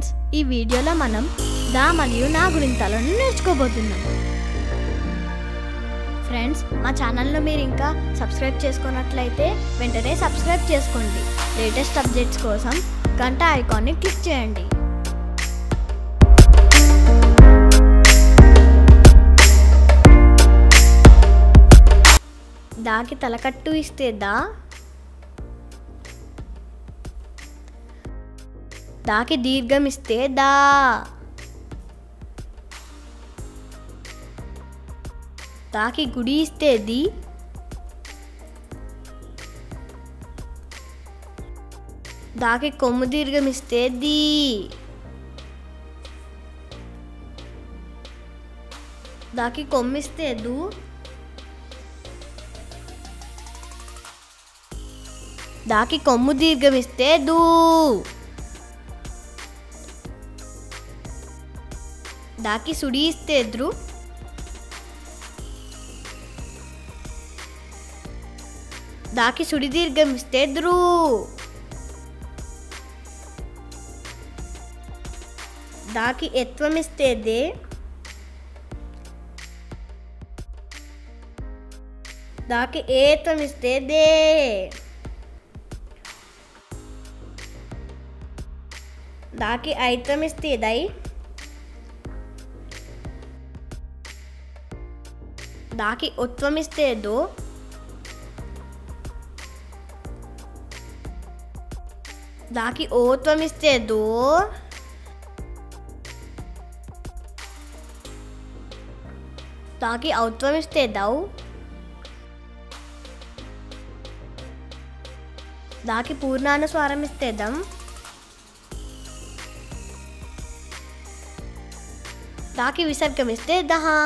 friends ఈ వీడియోలో మనం దా మరియు నా గురింతలను నేర్చుకోబోతున్నాం ఫ్రెండ్స్ మా ఛానల్లో మీరు ఇంకా సబ్స్క్రైబ్ చేసుకున్నట్లయితే వెంటనే సబ్స్క్రైబ్ చేసుకోండి లేటెస్ట్ అప్డేట్స్ కోసం గంట ఐకాన్ని క్లిక్ చేయండి దాకి తలకట్టు ఇస్తే దా దాకి దీర్ఘం ఇస్తే దా దాకి గుడి ఇస్తే ది దాకి కొమ్ము దీర్ఘం ఇస్తే ది దాకి కొమ్మిస్తే దు దాకి కొమ్ము దీర్ఘం ఇస్తే దూ దాకి సుడి ఇస్తే ఎదురు దాకి సుడి దీర్ఘం ఇస్తే ఎదురు దాకి ఎత్వం ఇస్తే దే దాకి ఏత్వం ఇస్తే దే దాకి ఐత్వం ఇస్తే దై దాకి ఉత్వం ఇస్తే దో దాకి ఓత్వం ఇస్తే దో దాకి ఔత్వం ఇస్తే దౌ దాకి పూర్ణానుస్వారం ఇస్తే దం దాకి విసర్గం ఇస్తే దహా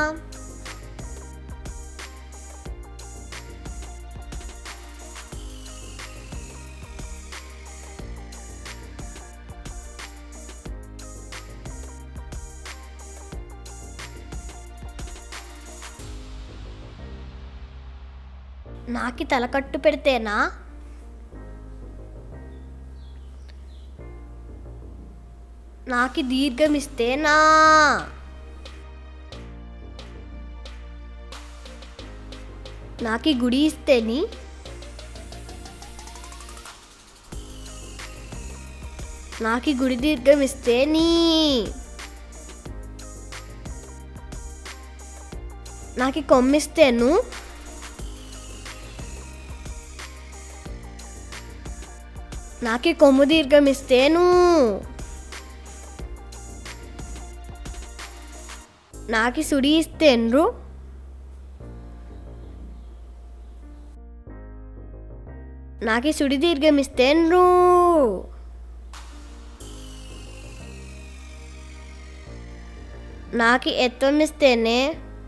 నాకి తలకట్టు పెడితేనా నాకి దీర్ఘం ఇస్తేనా నాకి గుడి ఇస్తేని నాకి గుడి దీర్ఘం ఇస్తే నీ నాకి కొమ్మిస్తేను నాకి కొమ్ము దీర్ఘం ఇస్తేను నాకి సుడి ఇస్తేన్రు నాకి సుడి దీర్ఘం ఇస్తేన్రు నాకి ఎత్వం ఇస్తేనే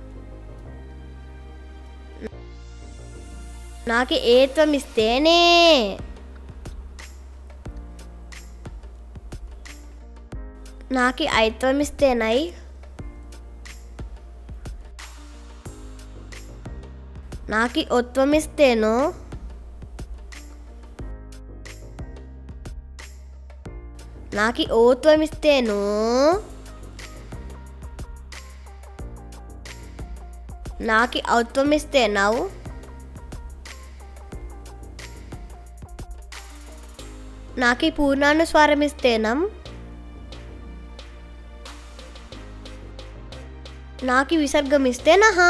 నాకి ఏత్వం ఇస్తేనే నాకి ఐత్వం ఇస్తేనై నాకి ఒత్వం ఇస్తేను నాకి ఓత్వం ఇస్తేను నాకి ఔత్వం ఇస్తేనావు నాకి పూర్ణానుస్వారం ఇస్తేనం నాకి విసర్గం ఇస్తే నహా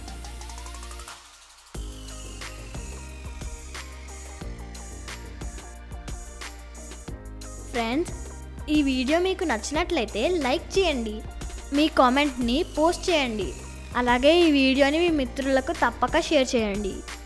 ఫ్రెండ్స్ ఈ వీడియో మీకు నచ్చినట్లయితే లైక్ చేయండి మీ కామెంట్ని పోస్ట్ చేయండి అలాగే ఈ వీడియోని మీ మిత్రులకు తప్పక షేర్ చేయండి